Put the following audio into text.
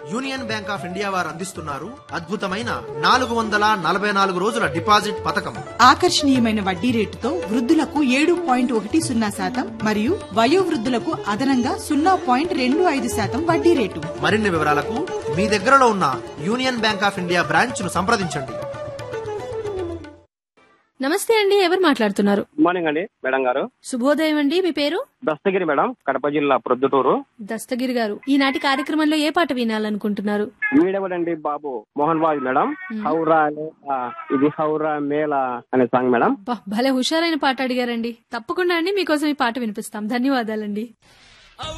union bank of India వారు అందిస్తున్నారు అద్భుతమైన నాలుగు వందల నలభై నాలుగు రోజుల డిపాజిట్ పథకం ఆకర్షణీయమైన వడ్డీ రేటుతో వృద్ధులకు ఏడు పాయింట్ ఒకటి సున్నా శాతం మరియు వయోవృద్ధులకు అదనంగా సున్నా పాయింట్ రెండు ఐదు శాతం వడ్డీ రేటు మరిన్ని వివరాలకు మీ దగ్గరలో ఉన్న union bank of India branch ను సంప్రదించండి నమస్తే అండి ఎవరు మాట్లాడుతున్నారు గుడ్ మార్నింగ్ అండి మేడం గారు శుభోదయం అండి మీ పేరు దస్తగిరి మేడం కడప జిల్లా ప్రొద్దుటూరు దస్తగిరి గారు ఈనాటి కార్యక్రమంలో ఏ పాట వినాలనుకుంటున్నారు వీడెవడండి బాబు మోహన్ బాబు మేడం హౌరా మేళా, ఇది హౌరా మేళ అనే సాంగ్ మేడం అబ్బా, భలే హుషారైన పాట అడిగారండి తప్పకుండా అండి మీకోసం ఈ పాట వినిపిస్తాం ధన్యవాదాలండి